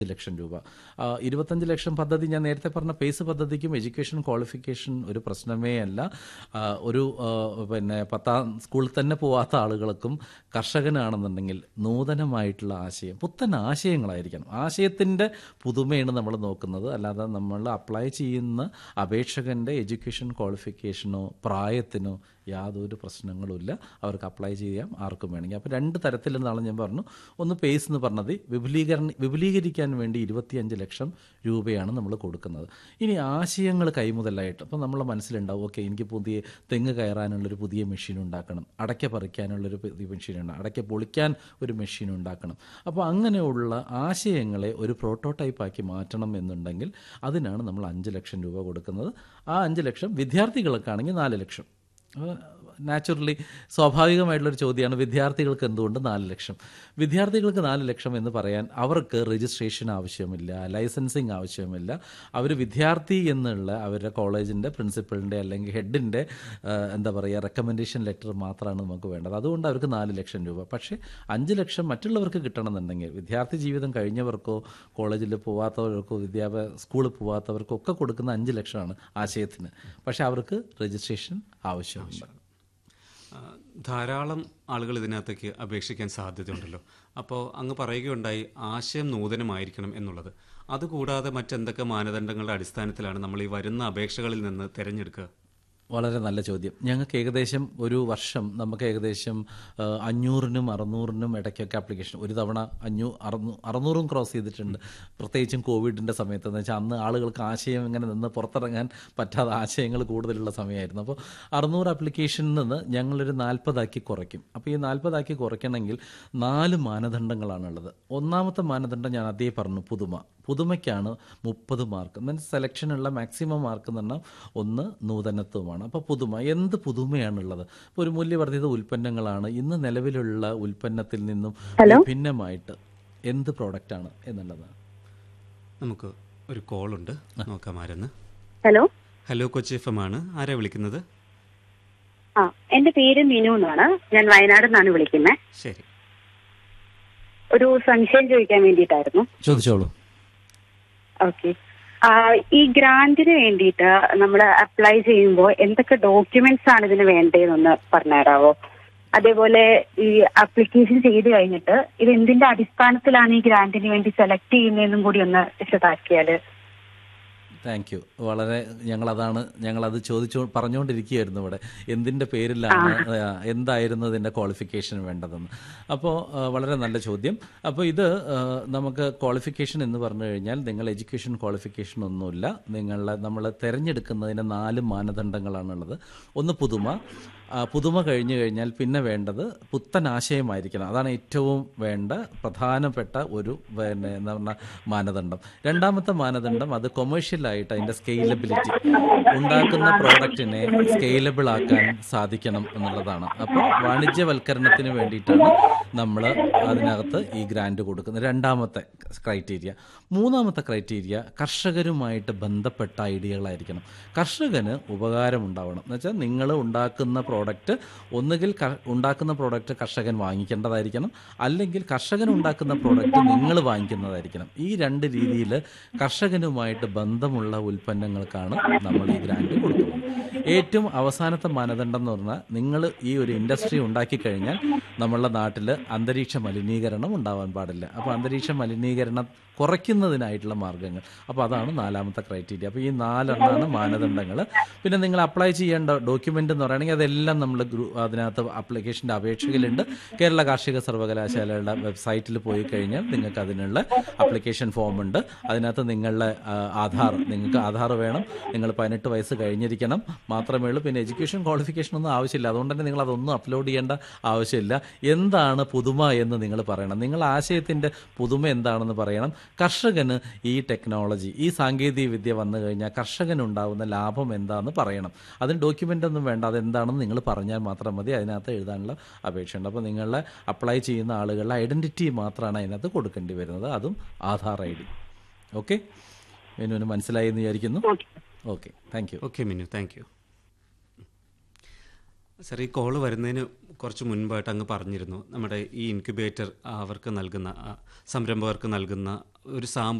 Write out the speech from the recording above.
ലക്ഷം രൂപ ആ, ഇരുപത്തഞ്ച് ലക്ഷം പദ്ധതി ഞാൻ നേരത്തെ പറഞ്ഞ പേസ് പദ്ധതിക്കും എഡ്യൂക്കേഷൻ ക്വാളിഫിക്കേഷൻ ഒരു പ്രശ്നമേ അല്ല ആ, ഒരു ആ, പിന്നെ പത്താം സ്കൂളിൽ തന്നെ പോവാത്ത ആളുകൾക്കും കർഷകനാണെന്നുണ്ടെങ്കിൽ നൂതനമായിട്ടുള്ള ആശയം പുത്തൻ ആശയങ്ങളായിരിക്കണം ആശയത്തിൻ്റെ പുതുമയാണ് നമ്മൾ നോക്കുന്നത് അല്ലാതെ നമ്മൾ അപ്ലൈ ചെയ്യുന്ന അപേക്ഷകൻ്റെ എഡ്യൂക്കേഷൻ ക്വാളിഫിക്കേഷനോ പ്രായത്തിനോ യാതൊരു പ്രശ്നങ്ങളുമില്ല അവർക്ക് അപ്ലൈ ചെയ്യാം ആർക്കും വേണമെങ്കിൽ അപ്പോൾ രണ്ട് തരത്തിലെന്നാണ് ഞാൻ പറഞ്ഞു ഒന്ന് പേസ് എന്ന് പറഞ്ഞത് വിപുലീകരണ വിപുലീകരിക്കാൻ വേണ്ടി ഇരുപത്തിയഞ്ച് ലക്ഷം രൂപയാണ് നമ്മൾ കൊടുക്കുന്നത് ഇനി ആശയങ്ങൾ കൈമുതലായിട്ട് അപ്പോൾ നമ്മളെ മനസ്സിലുണ്ടാവും ഓക്കെ എനിക്ക് പുതിയ തെങ്ങ് കയറാനുള്ളൊരു പുതിയ മെഷീൻ ഉണ്ടാക്കണം അടയ്ക്ക പറിക്കാനുള്ളൊരു പുതിയ മെഷീൻ ഉണ്ട് അടയ്ക്ക പൊളിക്കാൻ ഒരു മെഷീൻ ഉണ്ടാക്കണം അപ്പോൾ അങ്ങനെയുള്ള ആശയങ്ങളെ ഒരു പ്രോട്ടോടൈപ്പ് ആക്കി മാറ്റണം എന്നുണ്ടെങ്കിൽ അതിനാണ് നമ്മൾ അഞ്ച് ലക്ഷം രൂപ കൊടുക്കുന്നത് ആ അഞ്ച് ലക്ഷം വിദ്യാർത്ഥികൾക്കാണെങ്കിൽ നാല് ലക്ഷം നാച്ചുറലി സ്വാഭാവികമായിട്ടുള്ളൊരു ചോദ്യമാണ് വിദ്യാർത്ഥികൾക്ക് എന്തുകൊണ്ട് നാല് ലക്ഷം വിദ്യാർത്ഥികൾക്ക് നാല് ലക്ഷം എന്ന് പറയാൻ അവർക്ക് രജിസ്ട്രേഷൻ ആവശ്യമില്ല ലൈസൻസിങ് ആവശ്യമില്ല അവർ വിദ്യാർത്ഥി എന്നുള്ള അവരുടെ കോളേജിൻ്റെ പ്രിൻസിപ്പളിൻ്റെ അല്ലെങ്കിൽ ഹെഡിൻ്റെ എന്താ പറയുക റെക്കമെൻഡേഷൻ ലെറ്റർ മാത്രമാണ് നമുക്ക് വേണ്ടത് അതുകൊണ്ട് അവർക്ക് നാല് ലക്ഷം രൂപ പക്ഷേ അഞ്ച് ലക്ഷം മറ്റുള്ളവർക്ക് കിട്ടണമെന്നുണ്ടെങ്കിൽ വിദ്യാർത്ഥി ജീവിതം കഴിഞ്ഞവർക്കോ കോളേജിൽ പോവാത്തവർക്കോ വിദ്യാഭ്യാസ സ്കൂളിൽ പോവാത്തവർക്കോ ഒക്കെ കൊടുക്കുന്ന അഞ്ച് ലക്ഷമാണ് ആശയത്തിന് പക്ഷേ അവർക്ക് രജിസ്ട്രേഷൻ ആവശ്യമുണ്ട് ആ, ധാരാളം ആളുകൾ ഇതിനകത്തേക്ക് അപേക്ഷിക്കാൻ സാധ്യതയുണ്ടല്ലോ അപ്പോൾ അങ്ങ് പറയുകയുണ്ടായി ആശയം നൂതനമായിരിക്കണം എന്നുള്ളത് അതുകൂടാതെ മറ്റെന്തൊക്കെ മാനദണ്ഡങ്ങളുടെ അടിസ്ഥാനത്തിലാണ് നമ്മൾ ഈ വരുന്ന അപേക്ഷകളിൽ നിന്ന് തിരഞ്ഞെടുക്കുക വളരെ നല്ല ചോദ്യം ഞങ്ങൾക്ക് ഏകദേശം ഒരു വർഷം നമുക്ക് ഏകദേശം ആ, അഞ്ഞൂറിനും അറുന്നൂറിനും ഇടയ്ക്കൊക്കെ ആപ്ലിക്കേഷൻ ഒരു തവണ അഞ്ഞൂ അറുന്നൂ അറുന്നൂറും ക്രോസ് ചെയ്തിട്ടുണ്ട് പ്രത്യേകിച്ചും കോവിഡിൻ്റെ സമയത്ത് എന്ന് വെച്ചാൽ അന്ന് ആളുകൾക്ക് ആശയം ഇങ്ങനെ നിന്ന് പുറത്തിറങ്ങാൻ പറ്റാതെ ആശയങ്ങൾ കൂടുതലുള്ള സമയമായിരുന്നു അപ്പോൾ അറുന്നൂറ് ആപ്ലിക്കേഷനിൽ നിന്ന് ഞങ്ങളൊരു നാൽപ്പതാക്കി കുറയ്ക്കും അപ്പോൾ ഈ നാൽപ്പതാക്കി കുറയ്ക്കണമെങ്കിൽ നാല് മാനദണ്ഡങ്ങളാണുള്ളത് ഒന്നാമത്തെ മാനദണ്ഡം ഞാൻ അതേ പറഞ്ഞു പുതുമ പുതുമയ്ക്കാണ് മുപ്പത് മാർക്ക് മീൻസ് സെലക്ഷനുള്ള മാക്സിമം മാർക്ക് എന്ന് പറഞ്ഞാൽ ഒന്ന് നൂതനത്വമാണ് അപ്പോൾ പുതുമ എന്ത് പുതുമയാണുള്ളത് ഇപ്പോൾ ഒരു മൂല്യവർദ്ധിത ഉൽപ്പന്നങ്ങളാണ് ഇന്ന് നിലവിലുള്ള ഉൽപ്പന്നത്തിൽ നിന്നും ഭിന്നമായിട്ട് എന്ത് പ്രോഡക്റ്റാണ് എന്നുള്ളതാണ് നമുക്ക് ഒരു കോളുണ്ട് നോക്കാം ആരെന്ന് hello hello Kochi F M ആണ് ആരാ വിളിക്കുന്നത് ആ എന്റെ പേര് മിനു എന്നാണ് ഞാൻ വയനാട് നിന്നാണ് വിളിക്കുന്നത് ശരി ഒരു സംശയം ചോദിക്കാൻ വേണ്ടിയിട്ടായിരുന്നു ചോദിച്ചോളൂ ഓക്കെ ഈ ഗ്രാന്റിന് വേണ്ടിയിട്ട് നമ്മൾ അപ്ലൈ ചെയ്യുമ്പോൾ എന്തൊക്കെ ഡോക്യുമെന്റ്സ് ആണ് ഇതിന് വേണ്ടതെന്നൊന്ന് പറഞ്ഞുതരാവോ അതേപോലെ ഈ അപ്ലിക്കേഷൻ ചെയ്ത് കഴിഞ്ഞിട്ട് ഇത് എന്തിന്റെ അടിസ്ഥാനത്തിലാണ് ഈ ഗ്രാന്റിന് വേണ്ടി സെലക്ട് ചെയ്യുന്നതെന്നും കൂടി ഒന്ന് വിശദാക്കിയാല് താങ്ക് യു വളരെ ഞങ്ങളതാണ് ഞങ്ങളത് ചോദിച്ചു പറഞ്ഞുകൊണ്ടിരിക്കുകയായിരുന്നു ഇവിടെ എന്തിൻ്റെ പേരിലാണ് ആ, എന്തായിരുന്നു ഇതിൻ്റെ ക്വാളിഫിക്കേഷൻ വേണ്ടതെന്ന് അപ്പോൾ ആ, വളരെ നല്ല ചോദ്യം അപ്പോൾ ഇത് ആ, നമുക്ക് ക്വാളിഫിക്കേഷൻ എന്ന് പറഞ്ഞു കഴിഞ്ഞാൽ നിങ്ങൾ എഡ്യൂക്കേഷൻ ക്വാളിഫിക്കേഷൻ ഒന്നുമില്ല നിങ്ങളെ നമ്മൾ തിരഞ്ഞെടുക്കുന്നതിന് നാല് മാനദണ്ഡങ്ങളാണുള്ളത് ഒന്ന് പുതുമ ആ, പുതുമ കഴിഞ്ഞു കഴിഞ്ഞാൽ പിന്നെ വേണ്ടത് പുത്തൻ ആശയമായിരിക്കണം അതാണ് ഏറ്റവും വേണ്ട പ്രധാനപ്പെട്ട ഒരു പിന്നെ എന്താ പറഞ്ഞ മാനദണ്ഡം രണ്ടാമത്തെ മാനദണ്ഡം അത് കൊമേഴ്ഷ്യലായിട്ട് അതിൻ്റെ സ്കെയിലബിലിറ്റി ഉണ്ടാക്കുന്ന പ്രോഡക്റ്റിനെ സ്കെയിലബിൾ ആക്കാൻ സാധിക്കണം എന്നുള്ളതാണ് അപ്പോൾ വാണിജ്യവൽക്കരണത്തിന് വേണ്ടിയിട്ടാണ് നമ്മൾ അതിനകത്ത് ഈ ഗ്രാൻഡ് കൊടുക്കുന്നത് രണ്ടാമത്തെ ക്രൈറ്റീരിയ മൂന്നാമത്തെ ക്രൈറ്റീരിയ കർഷകരുമായിട്ട് ബന്ധപ്പെട്ട ഐഡിയകളായിരിക്കണം കർഷകന് ഉപകാരമുണ്ടാവണം എന്ന് വെച്ചാൽ നിങ്ങൾ ഉണ്ടാക്കുന്ന പ്രോഡക്റ്റ് ഒന്നുകിൽ ക- ഉണ്ടാക്കുന്ന പ്രോഡക്റ്റ് കർഷകൻ വാങ്ങിക്കേണ്ടതായിരിക്കണം അല്ലെങ്കിൽ കർഷകൻ ഉണ്ടാക്കുന്ന പ്രോഡക്റ്റ് നിങ്ങൾ വാങ്ങിക്കുന്നതായിരിക്കണം ഈ രണ്ട് രീതിയിൽ കർഷകനുമായിട്ട് ബന്ധമുള്ള ഉൽപ്പന്നങ്ങൾക്കാണ് നമ്മൾ ഈ ഗ്രാൻഡ് കൊടുക്കുന്നത് ഏറ്റവും അവസാനത്തെ മാനദണ്ഡം എന്ന് പറഞ്ഞാൽ നിങ്ങൾ ഈ ഒരു ഇൻഡസ്ട്രി ഉണ്ടാക്കി കഴിഞ്ഞാൽ നമ്മളുടെ നാട്ടിൽ അന്തരീക്ഷ മലിനീകരണം ഉണ്ടാവാൻ പാടില്ല അപ്പോൾ അന്തരീക്ഷ മലിനീകരണം കുറയ്ക്കുന്നതിനായിട്ടുള്ള മാർഗ്ഗങ്ങൾ അപ്പോൾ അതാണ് നാലാമത്തെ ക്രൈറ്റീരിയ അപ്പോൾ ഈ നാലെണ്ണമാണ് മാനദണ്ഡങ്ങൾ പിന്നെ നിങ്ങൾ അപ്ലൈ ചെയ്യേണ്ട ഡോക്യുമെൻ്റ് എന്ന് പറയുകയാണെങ്കിൽ അതെല്ലാം നമ്മൾ ഗ്രൂ അതിനകത്ത് അപ്ലിക്കേഷൻ്റെ അപേക്ഷയിലുണ്ട് കേരള കാർഷിക സർവകലാശാലയുടെ വെബ്സൈറ്റിൽ പോയി കഴിഞ്ഞാൽ നിങ്ങൾക്ക് അതിനുള്ള അപ്ലിക്കേഷൻ ഫോം ഉണ്ട് അതിനകത്ത് നിങ്ങളുടെ ആ, ആധാർ നിങ്ങൾക്ക് ആധാർ വേണം നിങ്ങൾ പതിനെട്ട് വയസ്സ് കഴിഞ്ഞിരിക്കണം മാത്രമേ ഉള്ളൂ പിന്നെ എഡ്യൂക്കേഷൻ ക്വാളിഫിക്കേഷൻ ഒന്നും ആവശ്യമില്ല അതുകൊണ്ട് തന്നെ നിങ്ങൾ അതൊന്നും അപ്ലോഡ് ചെയ്യേണ്ട ആവശ്യമില്ല എന്താണ് പുതുമ എന്ന് നിങ്ങൾ പറയണം നിങ്ങൾ ആശയത്തിൻ്റെ പുതുമ എന്താണെന്ന് പറയണം കർഷകന് ഈ ടെക്നോളജി ഈ സാങ്കേതിക വിദ്യ വന്നു കഴിഞ്ഞാൽ കർഷകനുണ്ടാവുന്ന ലാഭം എന്താണെന്ന് പറയണം അതിന് ഡോക്യുമെൻ്റ് ഒന്നും വേണ്ട അതെന്താണെന്ന് നിങ്ങൾ പറഞ്ഞാൽ മാത്രം മതി അതിനകത്ത് എഴുതാനുള്ള അപേക്ഷയുണ്ട് അപ്പോൾ നിങ്ങളെ അപ്ലൈ ചെയ്യുന്ന ആളുകളുടെ ഐഡൻറ്റിറ്റി മാത്രമാണ് അതിനകത്ത് കൊടുക്കേണ്ടി വരുന്നത് അതും ആധാർ ഐ ഡി ഓക്കെ മെനുവിന് മനസ്സിലായി എന്ന് വിചാരിക്കുന്നു okay thank you okay Minu thank you sir ഈ കോള് വരുന്നതിന് കുറച്ച് മുൻപായിട്ട് അങ്ങ് പറഞ്ഞിരുന്നു നമ്മുടെ ഈ ഇൻക്യുബേറ്റർ അവർക്ക് നൽകുന്ന ആ, സംരംഭകർക്ക് നൽകുന്ന ഒരു സാമ്പത്തിക